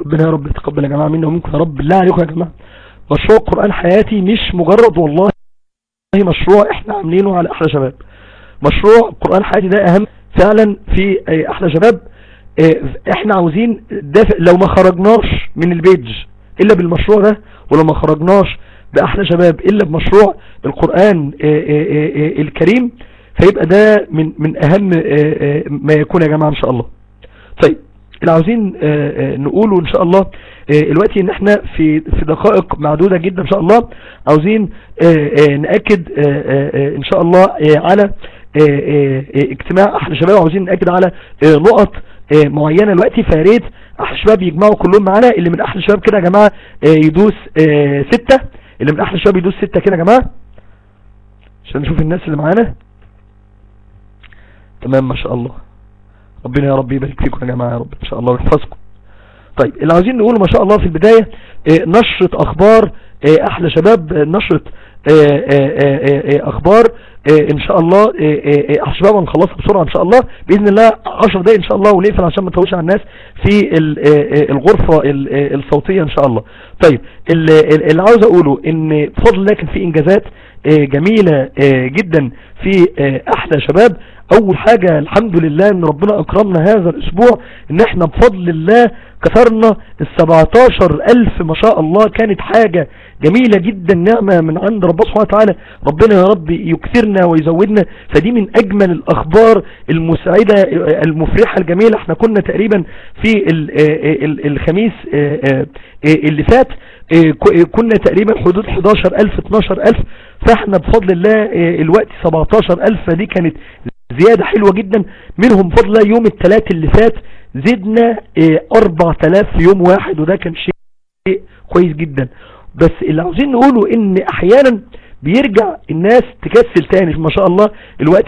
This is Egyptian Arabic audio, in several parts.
ربنا يا رب يتقبل يا جماعة منا ومنكم يا رب بالله عليكم يا جماعة مشروع قرآن حياتي مش مجرد والله مشروع احنا عاملينه على احلى شباب مشروع قرآن حياتي ده اهم فعلا في اه، احلى شباب اه، احنا عاوزين دافع لو ما خرجناش من البيج الا بالمشروع ده ولو ما خرجناش باحلى شباب الا بمشروع القرآن اه، اه، اه، الكريم فيبقى ده من من اهم اه، اه، ما يكون يا جماعة ان شاء الله طيب اللي عاوزين اه، اه، نقوله ان شاء الله اه، دلوقتي ان احنا في في دقائق معدودة جدا ان شاء الله عاوزين اه، اه، نأكد اه، اه، اه، ان شاء الله اه، على اه، اه، اه، اجتماع احلى شباب عاوزين نأكد على اه، نقط اه، معينة دلوقتي فياريت احلى شباب يجمعوا كلهم معانا اللي من احلى شباب كده يا جماعة اه، يدوس اه، ستة اللي من احلى شباب يدوس ستة كده يا جماعة عشان نشوف الناس اللي معانا تمام ما شاء الله ربنا يا رب يبارك فيكم يا جماعة يا رب ان شاء الله ويحفظكم طيب اللي عاوزين نقوله ما شاء الله في البداية آه، نشرة اخبار آه، احلى شباب آه، نشرة آه، آه، آه، آه، اخبار آه، ان شاء الله آه، آه، آه، احلى شباب هنخلصها بسرعة ان شاء الله باذن الله 10 دقايق ان شاء الله ونقفل عشان ما نطولش على الناس في ال- آه، آه، الغرفة ال- آه، الصوتية ان شاء الله طيب ال- ال- اللي عاوز اقوله ان بفضل الله كان في انجازات آه، جميلة آه، جدا في آه، احلى شباب اول حاجة الحمد لله ان ربنا اكرمنا هذا الاسبوع ان احنا بفضل الله كسرنا السبعتاشر الف ما شاء الله كانت حاجة جميلة جدا نعمة من عند ربنا سبحانه وتعالى ربنا يا رب يكثرنا ويزودنا فدي من اجمل الاخبار المسعدة آه، المفرحة الجميلة احنا كنا تقريبا في ال- آه، ال- الخميس آه، آه، آه، اللي فات آه، ك- كنا تقريبا حدود 11000 12000 فاحنا بفضل الله آه، الوقت 17000 فدي كانت زيادة حلوة جدا منهم بفضل الله يوم الثلاث اللي فات زدنا آه، 4000 في يوم واحد وده كان شيء كويس جدا بس اللي عاوزين نقوله ان احيانا بيرجع الناس تكسل تاني ما شاء الله الوقت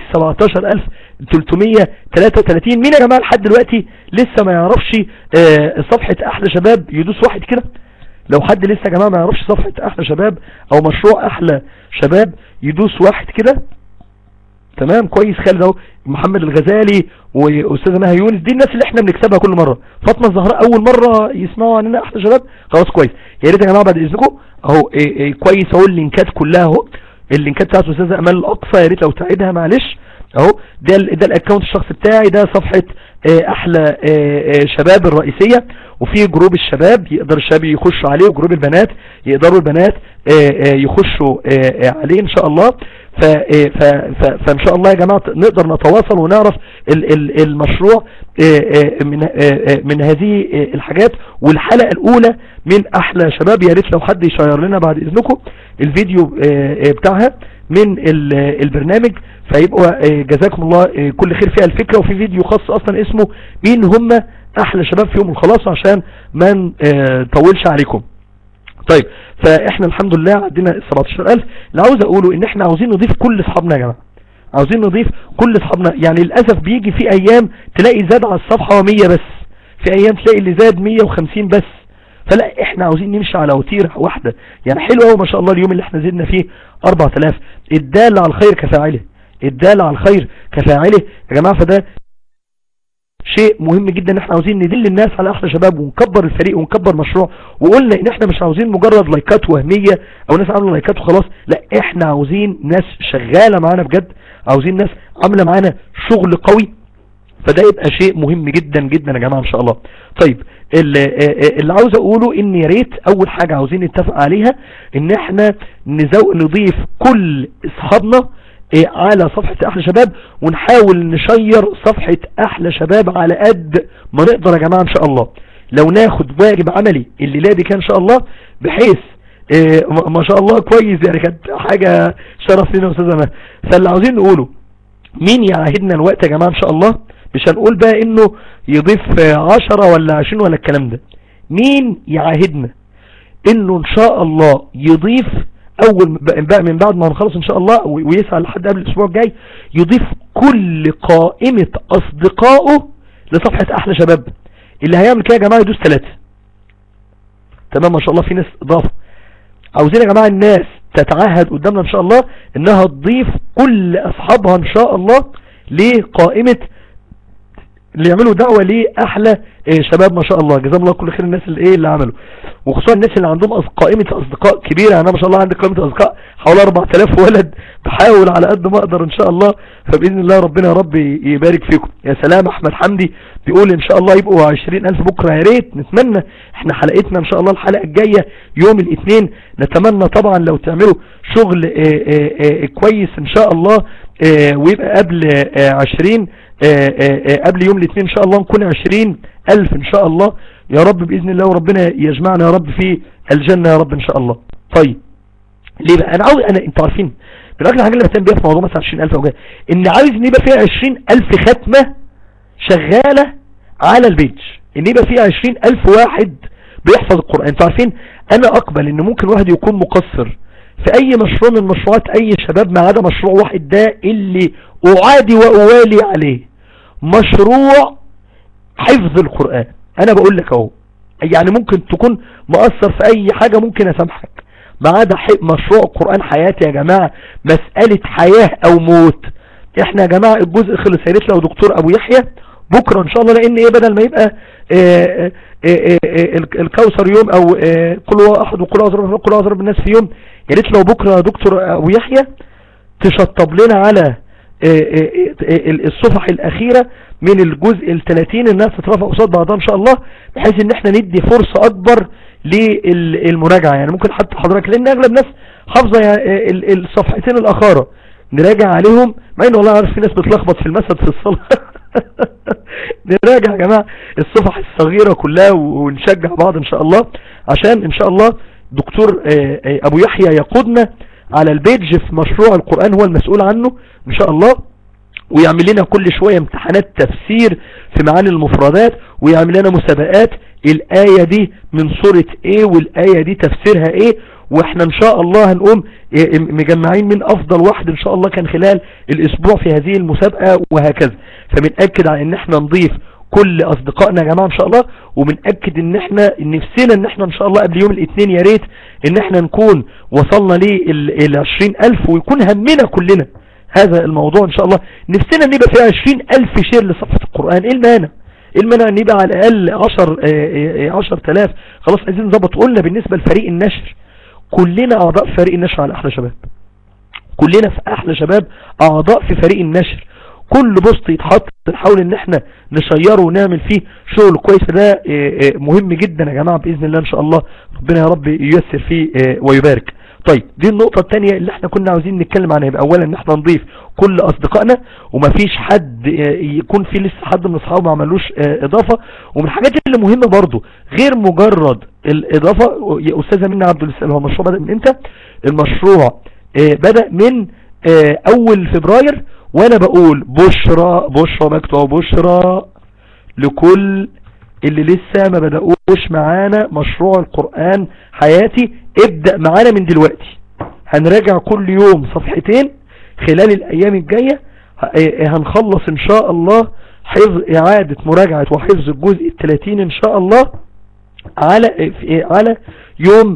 17333 مين يا جماعة لحد دلوقتي لسه ما يعرفش آه، صفحة احلى شباب يدوس واحد كده لو حد لسه يا جماعة ما يعرفش صفحة احلى شباب او مشروع احلى شباب يدوس واحد كده تمام كويس خالد اهو محمد الغزالي واستاذه مها يونس دي الناس اللي احنا بنكسبها كل مره فاطمه الزهراء اول مره يسمعوا عننا احلى شباب خلاص كويس يا ريت يا جماعه بعد اذنكم اهو إيه إيه كويس اهو اللينكات كلها اهو اللينكات بتاعت استاذه امال الاقصى يا ريت لو تعيدها معلش اهو ده ال- ده الاكونت الشخصي بتاعي ده صفحه آه، احلى آه، آه، شباب الرئيسيه وفي جروب الشباب يقدر الشباب يخشوا عليه وجروب البنات يقدروا البنات آه، آه، يخشوا آه، آه، عليه ان شاء الله ف- آه، ف- ف- فان شاء الله يا جماعه نقدر نتواصل ونعرف ال- ال- المشروع آه، آه، من آه، آه، من هذه آه، الحاجات والحلقه الاولى من احلى شباب يا ريت لو حد يشير لنا بعد اذنكم الفيديو آه، آه، بتاعها من ال- آه، البرنامج فيبقوا آه، جزاكم الله آه، كل خير فيها الفكره وفي فيديو خاص اصلا اسمه مين هم احلى شباب في يوم الخلاص عشان ما نطولش عليكم طيب فاحنا الحمد لله عندنا ال 17000 اللي عاوز اقوله ان احنا عاوزين نضيف كل اصحابنا يا جماعه عاوزين نضيف كل اصحابنا يعني للاسف بيجي في ايام تلاقي زاد على الصفحه 100 بس في ايام تلاقي اللي زاد 150 بس فلا احنا عاوزين نمشي على وتيره واحده يعني حلو قوي ما شاء الله اليوم اللي احنا زدنا فيه 4000 الدال على الخير كفاعله الدال على الخير كفاعله يا جماعه فده شيء مهم جدا ان احنا عاوزين ندل الناس على احلى شباب ونكبر الفريق ونكبر مشروع وقلنا ان احنا مش عاوزين مجرد لايكات وهمية او ناس عامله لايكات وخلاص لا احنا عاوزين ناس شغالة معانا بجد عاوزين ناس عاملة معانا شغل قوي فده يبقى شيء مهم جدا جدا يا جماعة ان شاء الله طيب اللي, اللي عاوز اقوله ان يا ريت اول حاجة عاوزين نتفق عليها ان احنا نزو نضيف كل اصحابنا إيه على صفحة احلى شباب ونحاول نشير صفحة احلى شباب على قد ما نقدر يا جماعة ان شاء الله لو ناخد واجب عملي الليلة دي كان ان شاء الله بحيث إيه ما شاء الله كويس يعني كانت حاجة شرف لنا استاذة ما فاللي عاوزين نقوله مين يعاهدنا الوقت يا جماعة ان شاء الله مش هنقول بقى انه يضيف عشرة ولا عشرين ولا الكلام ده مين يعاهدنا انه ان شاء الله يضيف اول بقى من بعد ما نخلص ان شاء الله ويسعى لحد قبل الاسبوع الجاي يضيف كل قائمة اصدقائه لصفحة احلى شباب اللي هيعمل كده يا جماعة يدوس ثلاثة تمام ما شاء الله في ناس اضافة عاوزين يا جماعة الناس تتعهد قدامنا ان شاء الله انها تضيف كل اصحابها ان شاء الله لقائمة اللي يعملوا دعوة لأحلى آه، شباب ما شاء الله جزاهم الله كل خير الناس اللي ايه اللي عملوا وخصوصا الناس اللي عندهم أص- قائمة أصدقاء كبيرة يعني أنا ما شاء الله عندي قائمة أصدقاء حوالي 4000 ولد بحاول على قد ما أقدر إن شاء الله فبإذن الله ربنا يا رب يبارك فيكم يا سلام أحمد حمدي بيقول إن شاء الله يبقوا 20000 بكرة يا ريت نتمنى احنا حلقتنا إن شاء الله الحلقة الجاية يوم الاثنين نتمنى طبعا لو تعملوا شغل آه، آه، آه، كويس إن شاء الله آه، ويبقى قبل آه، 20 آه، آه، آه، قبل يوم الاثنين ان شاء الله نكون 20 الف ان شاء الله يا رب باذن الله وربنا يجمعنا يا رب في الجنة يا رب ان شاء الله طيب ليه بقى انا عاوز انا انتوا عارفين من اكتر الحاجات اللي بهتم بيها في موضوع مثلا 20000 او كده ان عاوز ان يبقى فيها 20000 ختمة شغالة على البيج ان يبقى فيها 20000 واحد بيحفظ القرآن انتوا عارفين انا اقبل ان ممكن واحد يكون مقصر في اي مشروع من مشروعات اي شباب ما عدا مشروع واحد ده اللي اعادي واوالي عليه مشروع حفظ القرآن انا بقول لك اهو يعني ممكن تكون مؤثر في اي حاجة ممكن اسامحك ما عدا ح- مشروع القرآن حياتي يا جماعة مسألة حياة او موت احنا يا جماعة الجزء خلص يا ريت لو دكتور ابو يحيى بكرة ان شاء الله لان ايه بدل ما يبقى آه، آه، آه، آه، الك- الكوثر يوم او آه، قل هو احد وقل اعوذ برب قل اعوذ برب الناس في يوم يا ريت لو بكرة يا دكتور ابو يحيى تشطب لنا على آه، آه، آه، الصفح الاخيرة من الجزء الثلاثين الناس تترافع قصاد بعضها ان شاء الله بحيث ان احنا ندي فرصة اكبر للمراجعة يعني ممكن حتى حضرتك لان اغلب ناس حافظة يعني آه، ال- الصفحتين الاخارة نراجع عليهم مع ان والله عارف في ناس بتلخبط في المسد في الصلاة نراجع يا جماعة الصفح الصغيرة كلها ونشجع بعض ان شاء الله عشان ان شاء الله دكتور آه، آه، ابو يحيى يقودنا على البيج في مشروع القرآن هو المسؤول عنه ان شاء الله ويعمل لنا كل شوية امتحانات تفسير في معاني المفردات ويعمل لنا مسابقات الآية دي من سورة ايه والآية دي تفسيرها ايه واحنا ان شاء الله هنقوم إيه مجمعين من افضل واحد ان شاء الله كان خلال الاسبوع في هذه المسابقة وهكذا فبنأكد على ان احنا نضيف كل اصدقائنا يا جماعة ان شاء الله وبنأكد ان احنا نفسنا ان احنا ان شاء الله قبل يوم الاثنين يا ريت ان احنا نكون وصلنا لل 20000 ويكون همنا كلنا هذا الموضوع ان شاء الله نفسنا ان يبقى فيها 20000 شير لصفحة القرآن ايه المانع ايه المانع ان يبقى على الاقل 10 10000 خلاص عايزين نظبط قلنا بالنسبة لفريق النشر كلنا اعضاء في فريق النشر على احلى شباب كلنا في احلى شباب اعضاء في فريق النشر كل بوست يتحط نحاول ان احنا نشيره ونعمل فيه شغل كويس ده مهم جدا يا جماعة باذن الله ان شاء الله ربنا يا رب ييسر فيه ويبارك طيب دي النقطة التانية اللي احنا كنا عاوزين نتكلم عنها يبقى اولا ان احنا نضيف كل اصدقائنا ومفيش حد يكون في لسه حد من اصحابه ما عملوش اضافة ومن الحاجات اللي مهمة برضو غير مجرد الاضافة يا استاذة منى عبد السلام هو المشروع بدأ من امتى المشروع بدأ من اول فبراير وانا بقول بشرى بشرى مكتوب بشرى لكل اللي لسه ما بدأوش معانا مشروع القرآن حياتي ابدأ معانا من دلوقتي هنراجع كل يوم صفحتين خلال الايام الجاية هنخلص ان شاء الله حفظ اعادة مراجعة وحفظ الجزء الثلاثين ان شاء الله على على يوم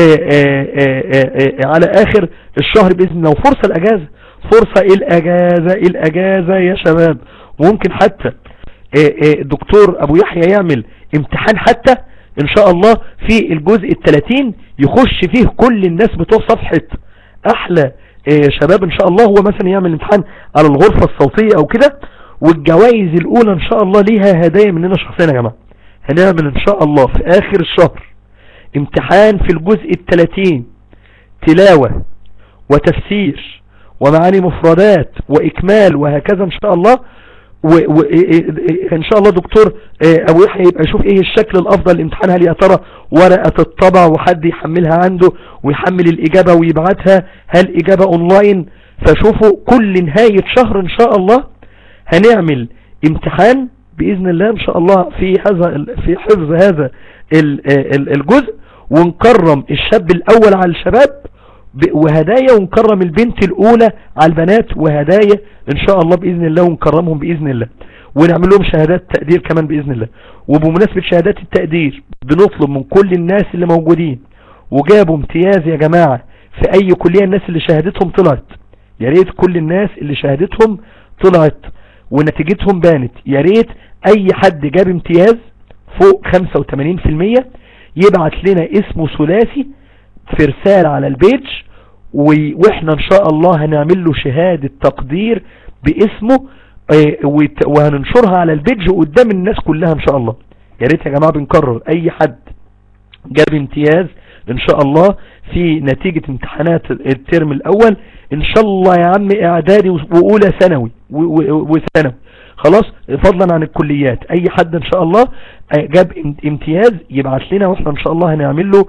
على اخر الشهر باذن الله وفرصة الاجازة فرصة الاجازة الاجازة يا شباب وممكن حتى الدكتور ابو يحيى يعمل امتحان حتى ان شاء الله في الجزء الثلاثين يخش فيه كل الناس بتوع صفحة احلى شباب ان شاء الله هو مثلا يعمل امتحان على الغرفة الصوتية او كده والجوائز الاولى ان شاء الله ليها هدايا مننا شخصيا يا جماعة هنعمل ان شاء الله في اخر الشهر امتحان في الجزء الثلاثين تلاوة وتفسير ومعاني مفردات واكمال وهكذا ان شاء الله وان شاء الله دكتور ابو يحيى يبقى يشوف ايه الشكل الافضل للامتحان هل يا ترى ورقة تطبع وحد يحملها عنده ويحمل الاجابة ويبعتها هل اجابة اونلاين فشوفوا كل نهاية شهر ان شاء الله هنعمل امتحان باذن الله ان شاء الله في هذا في حفظ هذا الجزء ونكرم الشاب الاول على الشباب وهدايا ونكرم البنت الاولى على البنات وهدايا ان شاء الله باذن الله ونكرمهم باذن الله ونعمل لهم شهادات تقدير كمان باذن الله وبمناسبة شهادات التقدير بنطلب من كل الناس اللي موجودين وجابوا امتياز يا جماعة في اي كلية الناس اللي شهادتهم طلعت يا ريت كل الناس اللي شهادتهم طلعت ونتيجتهم بانت يا ريت اي حد جاب امتياز فوق 85% يبعت لنا اسمه ثلاثي في رسالة على البيج واحنا ان شاء الله هنعمل له شهادة تقدير باسمه وهننشرها على البيج قدام الناس كلها ان شاء الله يا ريت يا جماعة بنكرر اي حد جاب امتياز ان شاء الله في نتيجة امتحانات الترم الاول ان شاء الله يا عم اعدادي واولى ثانوي وثانوي خلاص فضلا عن الكليات اي حد ان شاء الله جاب امتياز يبعت لنا واحنا ان شاء الله هنعمل له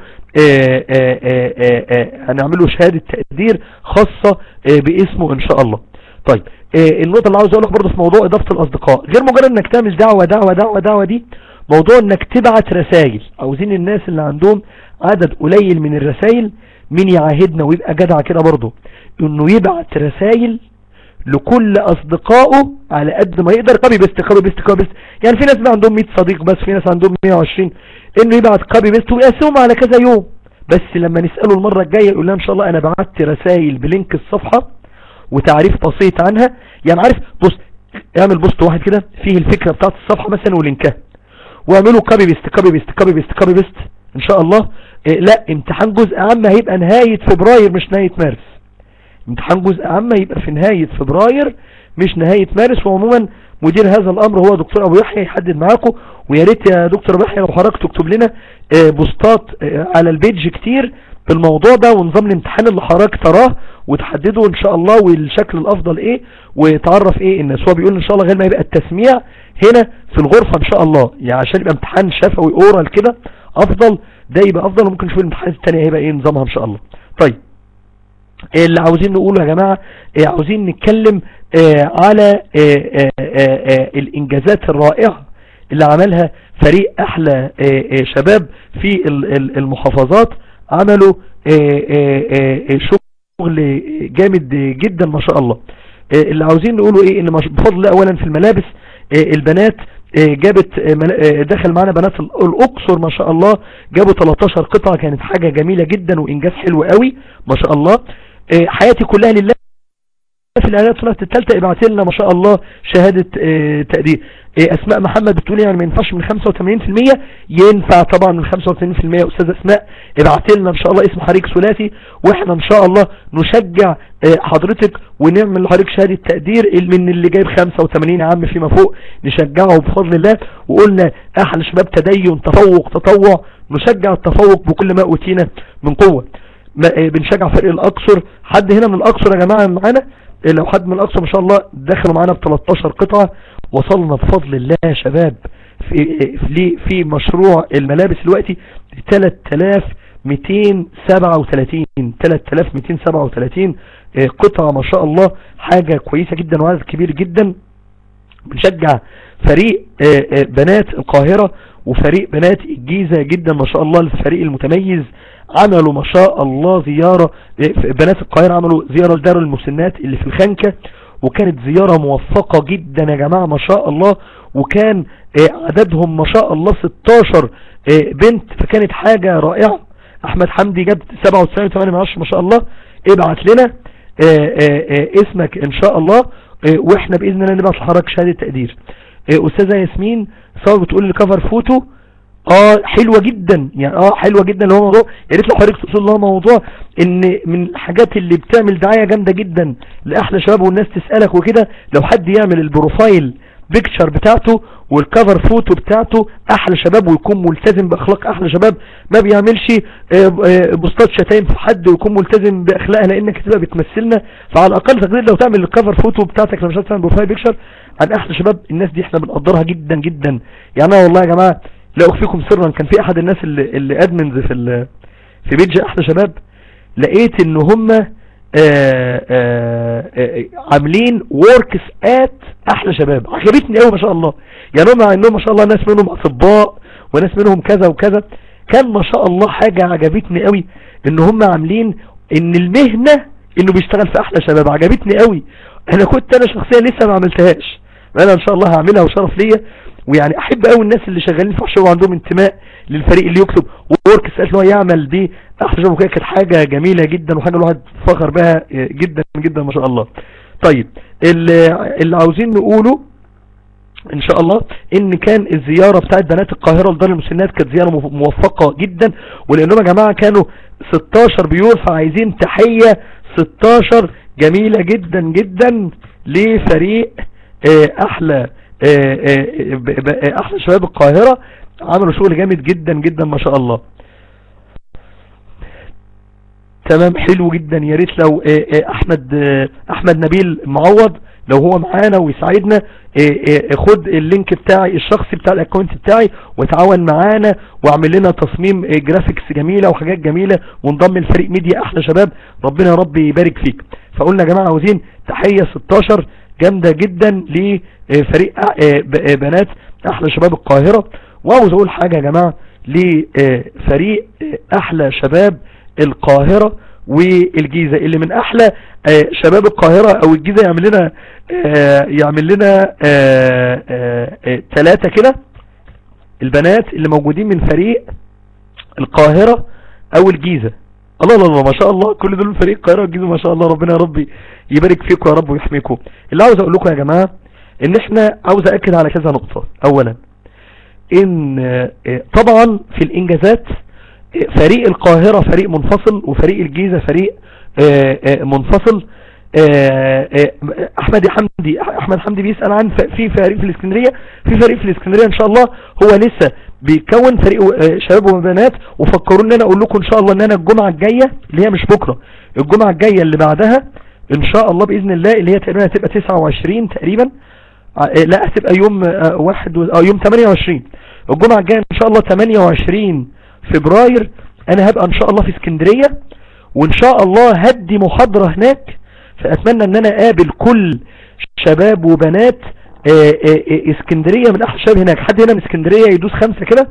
هنعمل له شهادة تقدير خاصة باسمه ان شاء الله طيب النقطة اللي عاوز اقولك برضه في موضوع اضافة الاصدقاء غير مجرد انك تعمل دعوة دعوة دعوة دعوة دي موضوع انك تبعت رسائل عاوزين الناس اللي عندهم عدد قليل من الرسائل مين يعاهدنا ويبقى جدع كده برضه انه يبعت رسائل لكل اصدقائه على قد ما يقدر كوبي بيست كوبي بيست كوبي بيست يعني في ناس بقى عندهم 100 صديق بس في ناس عندهم 120 انه يبعت كوبي بيست ويقسمهم على كذا يوم بس لما نسأله المرة الجاية يقول لها ان شاء الله انا بعت رسائل بلينك الصفحة وتعريف بسيط عنها يعني عارف بص اعمل بوست واحد كده فيه الفكرة بتاعت الصفحة مثلا ولينكها واعملوا كوبي بيست كوبي بيست كوبي بيست كوبي بيست ان شاء الله إيه لا امتحان جزء عام هيبقى نهاية فبراير مش نهاية مارس امتحان جزء عام يبقى في نهاية فبراير مش نهاية مارس وعموما مدير هذا الامر هو دكتور ابو يحيى يحدد معاكم ويا ريت يا دكتور ابو يحيى لو حضرتك تكتب لنا بوستات على البيج كتير بالموضوع ده ونظام الامتحان اللي حضرتك تراه وتحدده ان شاء الله والشكل الافضل ايه وتعرف ايه الناس هو بيقول ان شاء الله غير ما يبقى التسميع هنا في الغرفة ان شاء الله يعني عشان يبقى امتحان شفوي اورال كده افضل ده يبقى افضل وممكن نشوف الامتحانات التانية هيبقى ايه نظامها ان شاء الله طيب اللي عاوزين نقوله يا جماعة عاوزين نتكلم على الانجازات الرائعة اللي عملها فريق احلى شباب في المحافظات عملوا شغل جامد جدا ما شاء الله اللي عاوزين نقوله ايه ان بفضل الله اولا في الملابس البنات جابت دخل معنا بنات الاقصر ما شاء الله جابوا 13 قطعة كانت حاجة جميلة جدا وانجاز حلو قوي ما شاء الله حياتي كلها لله في الاعلانات سنة الثالثة ابعت لنا ما شاء الله شهادة تقدير اسماء محمد بتقول يعني ما ينفعش من 85% ينفع طبعا من 85% استاذ اسماء ابعت لنا ان شاء الله اسم حريق ثلاثي واحنا ان شاء الله نشجع حضرتك ونعمل لحضرتك شهادة تقدير من اللي جايب 85 يا عم فيما فوق نشجعه بفضل الله وقلنا احلى شباب تدين تفوق تطوع نشجع التفوق بكل ما اوتينا من قوة بنشجع فريق الاقصر حد هنا من الاقصر يا جماعة معانا لو حد من الاقصى ما شاء الله دخلوا معانا ب 13 قطعة وصلنا بفضل الله يا شباب في في في مشروع الملابس دلوقتي 3237 3237 قطعة ما شاء الله حاجة كويسة جدا وعدد كبير جدا بنشجع فريق بنات القاهرة وفريق بنات الجيزة جدا ما شاء الله الفريق المتميز عملوا ما شاء الله زيارة بنات القاهرة عملوا زيارة لدار المسنات اللي في الخنكة وكانت زيارة موفقة جدا يا جماعة ما شاء الله وكان عددهم ما شاء الله 16 بنت فكانت حاجة رائعة احمد حمدي جاب 97 ما شاء الله ابعت لنا اسمك ان شاء الله واحنا باذن الله نبعت لحضرتك شهادة تقدير استاذة ياسمين صار بتقول لي كفر فوتو اه حلوة جدا يعني اه حلوة جدا اللي هو موضوع يا ريت لو حضرتك تقول الله موضوع ان من الحاجات اللي بتعمل دعاية جامدة جدا لاحلى شباب والناس تسألك وكده لو حد يعمل البروفايل بيكتشر بتاعته والكفر فوتو بتاعته احلى شباب ويكون ملتزم باخلاق احلى شباب ما بيعملش بوستات شتايم في حد ويكون ملتزم باخلاقها لانك هتبقى بتمثلنا فعلى الاقل تقدير لو تعمل الكفر فوتو بتاعتك لو مش هتعمل بروفايل بيكتشر عن احلى شباب الناس دي احنا بنقدرها جدا جدا يعني انا والله يا جماعه لا اخفيكم سرا كان في احد الناس اللي, اللي ادمنز في ال في بيج احلى شباب لقيت ان هم عاملين وركس ات احلى شباب عجبتني قوي ما شاء الله يعني هم انهم ما شاء الله ناس منهم اطباء وناس منهم كذا وكذا كان ما شاء الله حاجة عجبتني قوي ان هم عاملين ان المهنة انه بيشتغل في احلى شباب عجبتني قوي انا كنت انا شخصيا لسه ما عملتهاش انا ان شاء الله هعملها وشرف ليا ويعني احب قوي الناس اللي شغالين في الشغل وعندهم انتماء للفريق اللي يكتب وورك سألت هو يعمل دي احلى شباب كانت حاجة جميلة جدا وحاجة الواحد فخر بها جدا جدا ما شاء الله طيب اللي, اللي عاوزين نقوله ان شاء الله ان كان الزيارة بتاعت بنات القاهرة لدار المسنات كانت زيارة موفقة جدا ولانهم يا جماعة كانوا 16 بيور فعايزين تحية 16 جميلة جدا جدا لفريق احلى احلى شباب القاهرة عملوا شغل جامد جدا جدا ما شاء الله تمام حلو جدا يا ريت لو احمد احمد نبيل معوض لو هو معانا ويساعدنا خد اللينك بتاعي الشخصي بتاع الاكونت بتاعي وتعاون معانا واعمل لنا تصميم جرافيكس جميلة وحاجات جميلة وانضم لفريق ميديا احلى شباب ربنا يا رب يبارك فيك فقلنا يا جماعة عاوزين تحية 16 جامدة جدا لفريق بنات احلى شباب القاهرة وعاوز اقول حاجة يا جماعة لفريق احلى شباب القاهرة والجيزة اللي من احلى شباب القاهرة او الجيزة يعمل لنا يعمل لنا ثلاثة كده البنات اللي موجودين من فريق القاهرة او الجيزة الله الله الله ما شاء الله كل دول فريق القاهرة والجيزة ما شاء الله ربنا يا رب يبارك فيكم يا رب ويحميكم اللي عاوز اقول لكم يا جماعة ان احنا عاوز اكد على كذا نقطة اولا ان طبعا في الانجازات فريق القاهرة فريق منفصل وفريق الجيزة فريق منفصل احمد حمدي احمد حمدي بيسأل عن في فريق في الاسكندرية في فريق في الاسكندرية ان شاء الله هو لسه بيكون فريق شباب وبنات وفكروا ان انا اقول لكم ان شاء الله ان انا الجمعة الجاية اللي هي مش بكرة الجمعة الجاية اللي بعدها ان شاء الله باذن الله اللي هي تقريبا هتبقى 29 تقريبا لا هتبقى يوم واحد اه يوم 28 الجمعة الجاية ان شاء الله 28 فبراير انا هبقى ان شاء الله في اسكندرية وان شاء الله هدي محاضرة هناك فاتمنى ان انا اقابل كل شباب وبنات اسكندرية من احلى الشباب هناك حد هنا من اسكندرية يدوس خمسة كده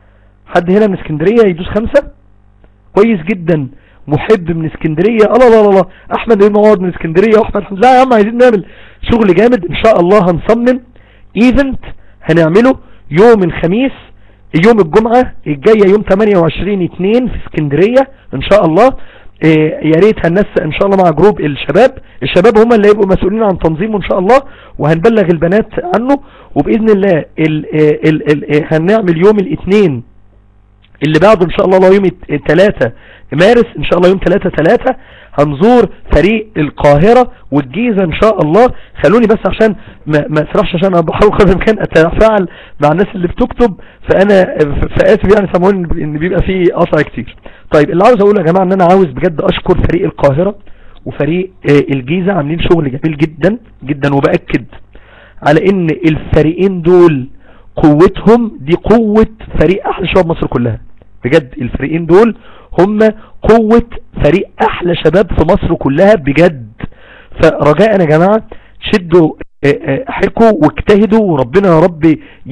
حد هنا من اسكندرية يدوس خمسة كويس جدا محب من اسكندرية الله الله الله احمد ايه مواد من اسكندرية واحمد حمد لا يا عم عايزين نعمل شغل جامد ان شاء الله هنصمم ايفنت هنعمله يوم الخميس يوم الجمعة الجاية يوم 28 2 في اسكندرية ان شاء الله يا ريت هننسق ان شاء الله مع جروب الشباب الشباب هم اللي هيبقوا مسؤولين عن تنظيمه ان شاء الله وهنبلغ البنات عنه وباذن الله ال ال ال هنعمل يوم الاثنين اللي بعده ان شاء الله الله يوم الثلاثة مارس ان شاء الله يوم 3 3 هنزور فريق القاهرة والجيزة ان شاء الله خلوني بس عشان ما, ما اسرحش عشان انا بحاول قدر الامكان اتفاعل مع الناس اللي بتكتب فانا فاسف يعني سامحوني ان بيبقى فيه قطع كتير طيب اللي عاوز اقوله يا جماعة ان انا عاوز بجد اشكر فريق القاهرة وفريق الجيزة عاملين شغل جميل جدا جدا وبأكد على ان الفريقين دول قوتهم دي قوة فريق احلى شباب مصر كلها بجد الفريقين دول هم قوة فريق احلى شباب في مصر كلها بجد فرجاء يا جماعة شدوا حركوا واجتهدوا وربنا يا رب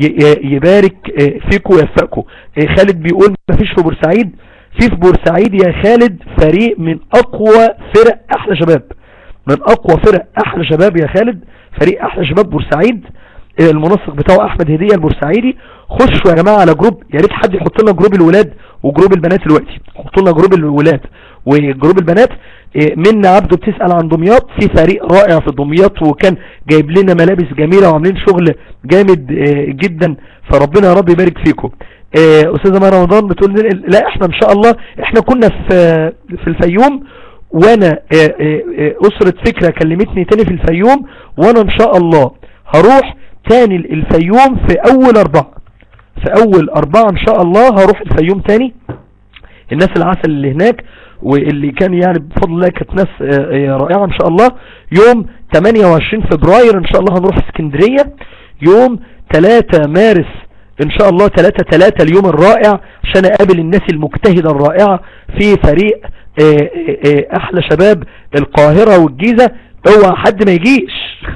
يبارك فيكم ويوفقكم خالد بيقول مفيش في بورسعيد في في بورسعيد يا خالد فريق من اقوى فرق احلى شباب من اقوى فرق احلى شباب يا خالد فريق احلى شباب بورسعيد المنسق بتاعه احمد هدية البورسعيدي خشوا يا جماعة على جروب يا ريت حد يحط لنا جروب الولاد وجروب البنات دلوقتي حطوا لنا جروب الولاد وجروب البنات منا عبده بتسأل عن دمياط في فريق رائع في دمياط وكان جايب لنا ملابس جميلة وعاملين شغل جامد جدا فربنا يا رب يبارك فيكم استاذة ما رمضان بتقول لا احنا ان شاء الله احنا كنا في في الفيوم وانا اسرة فكرة كلمتني تاني في الفيوم وانا ان شاء الله هروح تاني الفيوم في اول اربعة في اول اربعة ان شاء الله هروح الفيوم تاني الناس العسل اللي هناك واللي كان يعني بفضل الله كانت ناس رائعة ان شاء الله يوم 28 فبراير ان شاء الله هنروح اسكندرية يوم 3 مارس ان شاء الله 3 3 اليوم الرائع عشان اقابل الناس المجتهدة الرائعة في فريق احلى شباب القاهرة والجيزة هو حد ما يجيش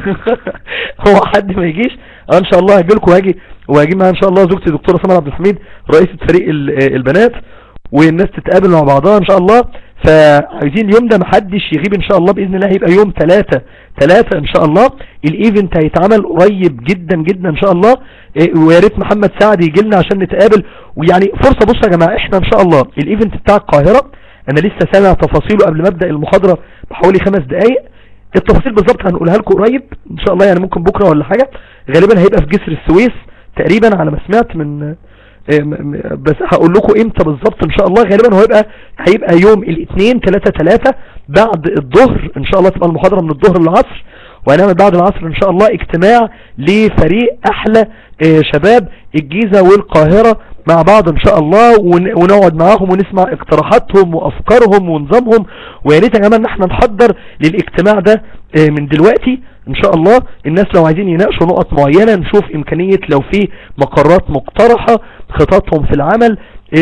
هو حد ما يجيش ان شاء الله هاجي لكم واجي واجي معايا ان شاء الله زوجتي دكتوره سمر عبد الحميد رئيسه فريق البنات والناس تتقابل مع بعضها ان شاء الله فعايزين اليوم ده محدش يغيب ان شاء الله باذن الله هيبقى يوم 3 3 ان شاء الله الايفنت هيتعمل قريب جدا جدا ان شاء الله ويا ريت محمد سعد يجي لنا عشان نتقابل ويعني فرصه بصوا يا جماعه احنا ان شاء الله الايفنت بتاع القاهره انا لسه سامع تفاصيله قبل ما ابدا المحاضره بحوالي خمس دقائق التفاصيل بالظبط هنقولها لكم قريب ان شاء الله يعني ممكن بكره ولا حاجه غالبا هيبقى في جسر السويس تقريبا على ما سمعت من بس هقول لكم امتى بالظبط ان شاء الله غالبا هو هيبقى هيبقى يوم الاثنين 3 3 بعد الظهر ان شاء الله تبقى المحاضره من الظهر للعصر وهنعمل بعد العصر ان شاء الله اجتماع لفريق احلى شباب الجيزة والقاهرة مع بعض ان شاء الله ونقعد معاهم ونسمع اقتراحاتهم وافكارهم ونظامهم ويا ريت يا جماعه ان احنا نحضر للاجتماع ده من دلوقتي ان شاء الله الناس لو عايزين يناقشوا نقط معينة نشوف امكانية لو في مقرات مقترحة خططهم في العمل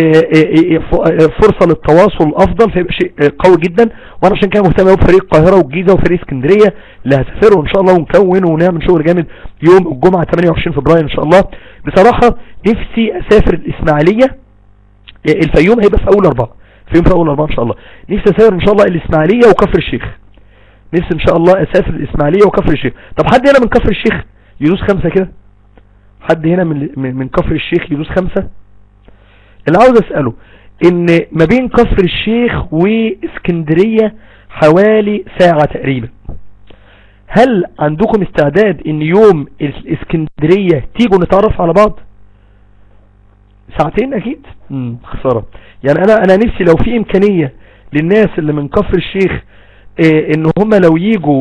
فرصة للتواصل افضل فيبقى شيء قوي جدا وانا عشان كده مهتم بفريق القاهرة والجيزة وفريق اسكندرية اللي هسافروا ان شاء الله ونكون ونعمل شغل جامد يوم الجمعة 28 فبراير ان شاء الله بصراحة نفسي اسافر الاسماعيلية الفيوم هيبقى في اول اربعة الفيوم في اول اربعة ان شاء الله نفسي اسافر ان شاء الله الاسماعيلية وكفر الشيخ نفسي ان شاء الله اسافر الاسماعيلية وكفر الشيخ طب حد هنا من كفر الشيخ يدوس خمسة كده حد هنا من من كفر الشيخ يدوس خمسة اللي عاوز اسأله ان ما بين كفر الشيخ واسكندرية حوالي ساعة تقريبا هل عندكم استعداد ان يوم الاسكندرية تيجوا نتعرف على بعض ساعتين اكيد امم خسارة يعني انا انا نفسي لو في امكانية للناس اللي من كفر الشيخ إيه ان هم لو يجوا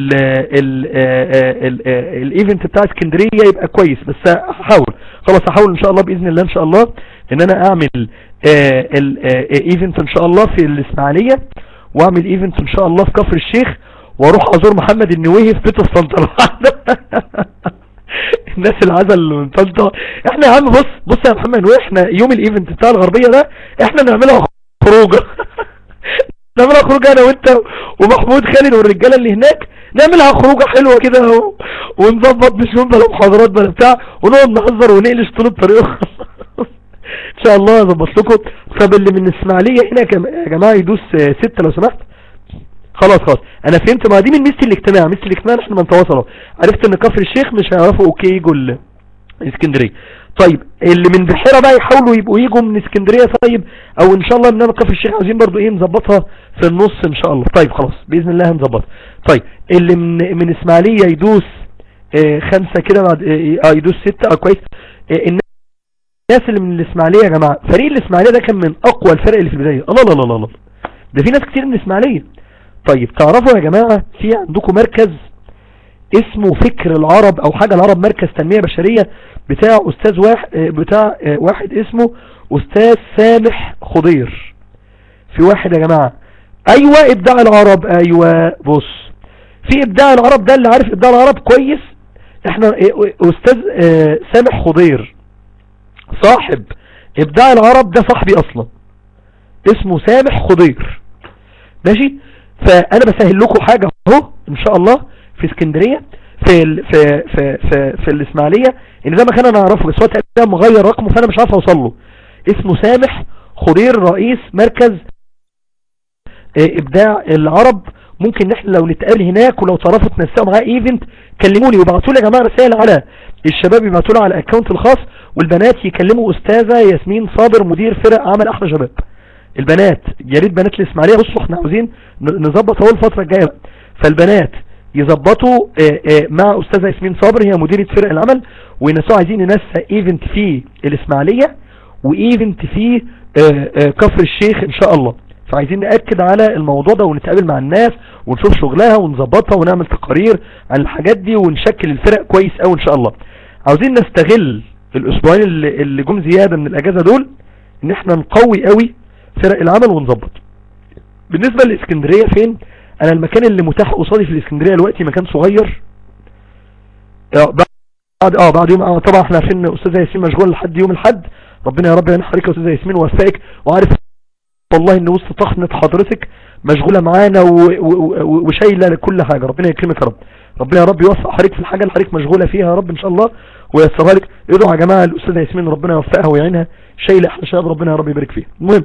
الايفنت بتاع اسكندرية يبقى كويس بس هحاول خلاص هحاول ان شاء الله باذن الله ان شاء الله ان انا اعمل الايفنت ان شاء الله في الاسماعيلية واعمل ايفنت ان شاء الله في كفر الشيخ واروح ازور محمد النويهي في بيت السلطنة الناس العزل من طنطا احنا يا عم بص بص يا محمد نويهي احنا يوم الايفنت بتاع الغربية ده احنا نعملها خروجه نعملها خروجه انا وانت ومحمود خالد والرجالة اللي هناك نعملها خروجه حلوة كده ونظبط مش يوم بلا محاضرات بلا بتاع ونقعد نهزر ونقلش طول الطريق ان شاء الله اظبط لكم طب اللي من الاسماعيليه هنا يا جماعه يدوس ستة لو سمحت خلاص خلاص انا فهمت ما دي من ميزه الاجتماع ميزه الاجتماع احنا بنتواصل عرفت ان كفر الشيخ مش هيعرفوا اوكي يجوا اسكندريه طيب اللي من بحيره بقى يحاولوا يبقوا يجوا من اسكندريه طيب او ان شاء الله بنعمل كفر الشيخ عايزين برضو ايه نظبطها في النص ان شاء الله طيب خلاص باذن الله هنظبطها طيب اللي من من اسماعيليه يدوس اه خمسة كده بعد اه يدوس ستة اه كويس اه الناس اللي من الاسماعيليه يا جماعه فريق الاسماعيليه ده كان من اقوى الفرق اللي في البدايه الله الله الله الله ده في ناس كتير من الاسماعيليه طيب تعرفوا يا جماعه في عندكم مركز اسمه فكر العرب او حاجه العرب مركز تنميه بشريه بتاع استاذ واحد بتاع واحد اسمه استاذ سامح خضير في واحد يا جماعه ايوه ابداع العرب ايوه بص في ابداع العرب ده اللي عارف ابداع العرب كويس احنا استاذ سامح خضير صاحب ابداع العرب ده صاحبي اصلا اسمه سامح خضير ماشي فانا بسهل لكم حاجة اهو ان شاء الله في اسكندرية في ال في في في, في الاسماعيلية ان ده مكان انا اعرفه بس هو تقريبا مغير رقمه فانا مش عارف اوصل له اسمه سامح خضير رئيس مركز ابداع العرب ممكن احنا لو نتقابل هناك ولو تعرفوا تنسقوا معاه ايفنت كلموني وابعتوا لي يا جماعه رسائل على الشباب يبعتوا لي على الاكونت الخاص والبنات يكلموا استاذه ياسمين صابر مدير فرق عمل احلى شباب البنات يا ريت بنات الاسماعيليه بصوا احنا عاوزين نظبط اهو الفتره الجايه فالبنات يظبطوا مع استاذه ياسمين صابر هي مديره فرق العمل وينسوا عايزين ننسق ايفنت في الاسماعيليه وايفنت في كفر الشيخ ان شاء الله فعايزين نأكد على الموضوع ده ونتقابل مع الناس ونشوف شغلها ونظبطها ونعمل تقارير عن الحاجات دي ونشكل الفرق كويس قوي ان شاء الله عاوزين نستغل الاسبوعين اللي, اللي جم زيادة من الاجازة دول ان احنا نقوي قوي فرق العمل ونظبط بالنسبة للاسكندرية فين انا المكان اللي متاح قصادي في الاسكندرية دلوقتي مكان صغير بعد اه بعد يوم اه طبعا احنا عارفين استاذه ياسمين مشغول لحد يوم الحد ربنا يا رب ينحرك يا استاذه ياسمين ووفقك وعارف والله ان وسط طحنة حضرتك مشغولة معانا وشايلة لكل حاجة ربنا يكرمك يا رب ربنا يا رب يوفق حضرتك في الحاجة اللي حضرتك مشغولة فيها يا رب ان شاء الله ويسرها لك ادعوا يا جماعة الاستاذة ياسمين ربنا يوفقها ويعينها شايلة احلى شباب ربنا يا رب يبارك فيها المهم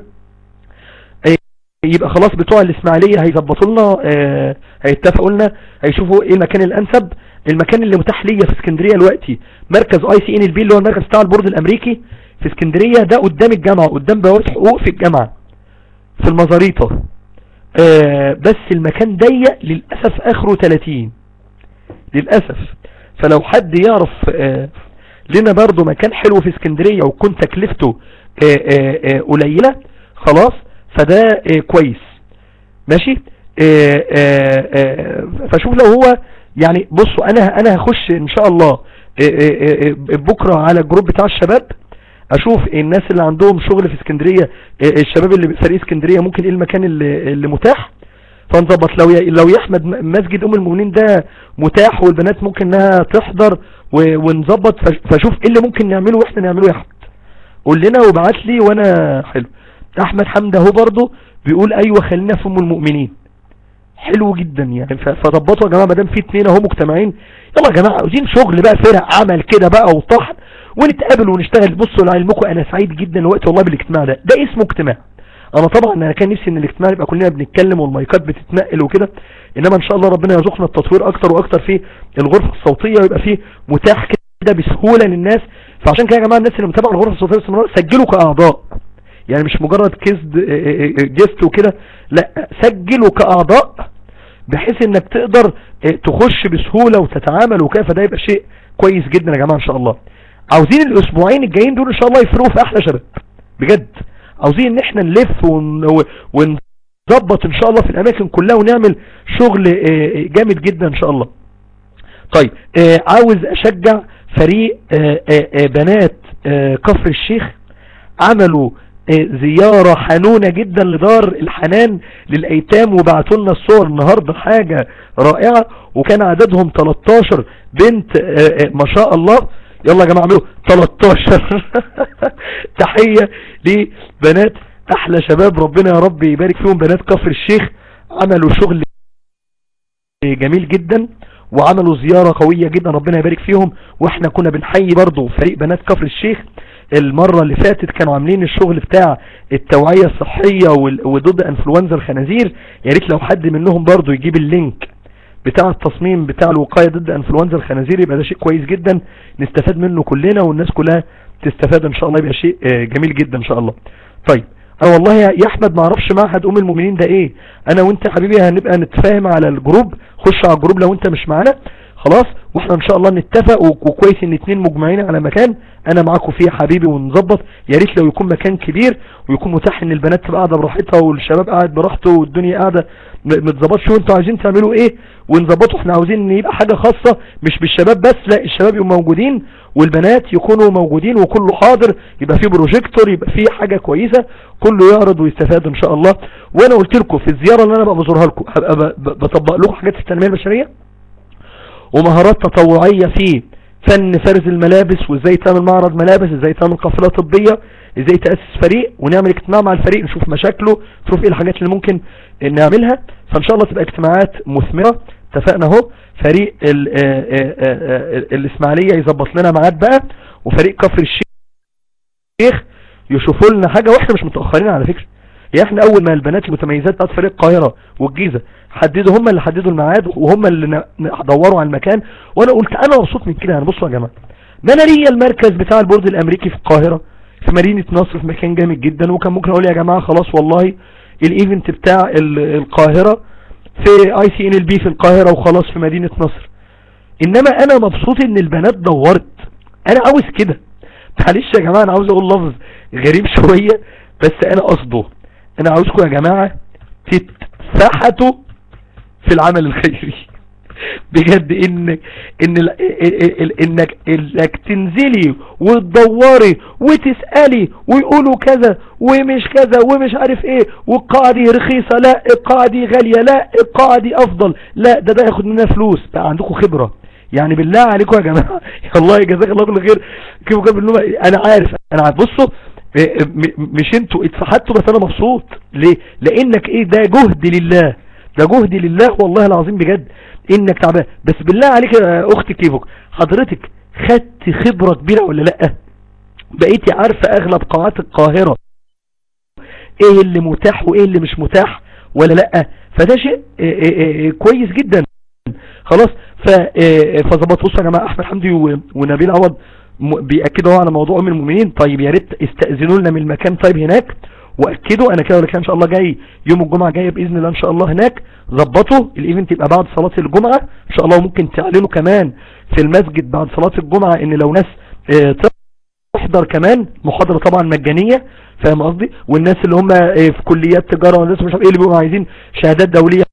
يبقى خلاص بتوع الاسماعيلية هيظبطوا لنا اه هيتفقوا لنا هيشوفوا ايه المكان الانسب المكان اللي متاح ليا في اسكندرية دلوقتي مركز اي سي ان البي اللي هو المركز بتاع البورد الامريكي في اسكندرية ده قدام الجامعة قدام بوابة حقوق في الجامعة في المزاريطة آه بس المكان ضيق للأسف اخره 30 للأسف فلو حد يعرف آه لنا برضو مكان حلو في اسكندرية وكون تكلفته آه آه آه قليلة خلاص فده آه كويس ماشي آه آه آه فشوف لو هو يعني بصوا انا انا هخش ان شاء الله آه آه آه بكرة على الجروب بتاع الشباب اشوف الناس اللي عندهم شغل في اسكندرية الشباب اللي فريق اسكندرية ممكن ايه المكان اللي, اللي متاح فنظبط لو لو يا احمد مسجد ام المؤمنين ده متاح والبنات ممكن انها تحضر ونظبط فشوف ايه اللي ممكن نعمله واحنا نعمله يا احمد قول لنا وابعت لي وانا حلو احمد حمد اهو برضه بيقول ايوه خلينا في ام المؤمنين حلو جدا يعني فظبطوا يا جماعه ما دام في اتنين اهو مجتمعين يلا يا جماعه عاوزين شغل بقى فرق عمل كده بقى وطحن ونتقابل ونشتغل بصوا لعلمكم انا سعيد جدا الوقت والله بالاجتماع ده ده اسمه اجتماع انا طبعا انا كان نفسي ان الاجتماع يبقى كلنا بنتكلم والمايكات بتتنقل وكده انما ان شاء الله ربنا يرزقنا التطوير اكتر واكتر في الغرفه الصوتيه ويبقى فيه متاح كده بسهوله للناس فعشان كده يا جماعه الناس اللي متابعه الغرفه الصوتيه باستمرار سجلوا كاعضاء يعني مش مجرد كيست جيست وكده لا سجلوا كاعضاء بحيث انك تقدر تخش بسهوله وتتعامل وكده فده يبقى شيء كويس جدا يا جماعه ان شاء الله عاوزين الاسبوعين الجايين دول ان شاء الله يفرقوا في احلى شباب بجد عاوزين ان احنا نلف ون... ونظبط ان شاء الله في الاماكن كلها ونعمل شغل جامد جدا ان شاء الله طيب عاوز اشجع فريق بنات كفر الشيخ عملوا زيارة حنونة جدا لدار الحنان للأيتام وبعتوا لنا الصور النهاردة حاجة رائعة وكان عددهم 13 بنت ما شاء الله يلا يا جماعة اعملوا 13 تحية لبنات احلى شباب ربنا يا رب يبارك فيهم بنات كفر الشيخ عملوا شغل جميل جدا وعملوا زيارة قوية جدا ربنا يبارك فيهم واحنا كنا بنحيي برضو فريق بنات كفر الشيخ المرة اللي فاتت كانوا عاملين الشغل بتاع التوعية الصحية وضد انفلونزا الخنازير يا ريت لو حد منهم برضو يجيب اللينك بتاع التصميم بتاع الوقاية ضد انفلونزا الخنازير يبقى ده شيء كويس جدا نستفاد منه كلنا والناس كلها تستفاد ان شاء الله يبقى شيء جميل جدا ان شاء الله طيب انا والله يا احمد ما اعرفش معهد ام المؤمنين ده ايه انا وانت يا حبيبي هنبقى نتفاهم على الجروب خش على الجروب لو انت مش معانا خلاص واحنا ان شاء الله نتفق وكويس ان اتنين مجمعين على مكان انا معاكم فيه يا حبيبي ونظبط يا ريت لو يكون مكان كبير ويكون متاح ان البنات تبقى قاعده براحتها والشباب قاعد براحته والدنيا قاعده متظبط شو انتوا عايزين تعملوا ايه ونظبطه احنا عاوزين ان يبقى حاجه خاصه مش بالشباب بس لا الشباب يبقوا موجودين والبنات يكونوا موجودين وكله حاضر يبقى فيه بروجيكتور يبقى فيه حاجه كويسه كله يعرض ويستفاد ان شاء الله وانا قلت لكم في الزياره اللي انا بقى بزورها لكم هبقى بطبق لكم حاجات في التنميه البشريه ومهارات تطوعية في فن فرز الملابس وازاي تعمل معرض ملابس ازاي تعمل قافلة طبية ازاي تأسس فريق ونعمل اجتماع مع الفريق نشوف مشاكله نشوف ايه الحاجات اللي ممكن نعملها فان شاء الله تبقى اجتماعات مثمرة اتفقنا اهو فريق ال ال ال الاسماعيلية يظبط لنا ميعاد بقى وفريق كفر الشيخ يشوفوا لنا حاجة واحنا مش متأخرين على فكرة يعني احنا اول ما البنات المتميزات بتاعت فريق القاهرة والجيزة حددوا هم اللي حددوا الميعاد وهم اللي دوروا على المكان وانا قلت انا مبسوط من كده يعني بصوا يا جماعه ما انا ليا المركز بتاع البورد الامريكي في القاهره في مدينه نصر في مكان جامد جدا وكان ممكن اقول يا جماعه خلاص والله الايفنت بتاع القاهره في اي سي ان ال بي في القاهره وخلاص في مدينه نصر انما انا مبسوط ان البنات دورت انا عاوز كده معلش يا جماعه انا عاوز اقول لفظ غريب شويه بس انا قصده انا عاوزكم يا جماعه تتفحتوا في العمل الخيري بجد ان ان ال ال انك انك تنزلي وتدوري وتسالي ويقولوا كذا ومش كذا ومش عارف ايه والقاعه دي رخيصه لا القاعه دي غاليه لا القاعه دي افضل لا ده ده ياخد منها فلوس بقى عندكم خبره يعني بالله عليكم يا جماعه والله جزاك الله كل خير كيف كان انا عارف انا عارف بصوا مش انتوا اتفحتوا بس انا مبسوط ليه لانك ايه ده جهد لله ده جهد لله والله العظيم بجد انك تعبان بس بالله عليك يا اختي كيفك حضرتك خدت خبرة كبيرة ولا لا بقيتي عارفة اغلب قاعات القاهرة ايه اللي متاح وايه اللي مش متاح ولا لا فده شيء كويس جدا خلاص فظبط بصوا يا جماعه احمد حمدي ونبيل عوض بيأكدوا على موضوع ام المؤمنين طيب يا ريت استأذنوا لنا من المكان طيب هناك واكدوا انا كده ولا كده ان شاء الله جاي يوم الجمعة جاية باذن الله ان شاء الله هناك ظبطوا الايفنت يبقى بعد صلاة الجمعة ان شاء الله ممكن تعلنوا كمان في المسجد بعد صلاة الجمعة ان لو ناس اه تحضر كمان محاضرة طبعا مجانية فاهم قصدي والناس اللي هم اه في كليات تجارة والناس مش عارف ايه اللي بيبقوا عايزين شهادات دولية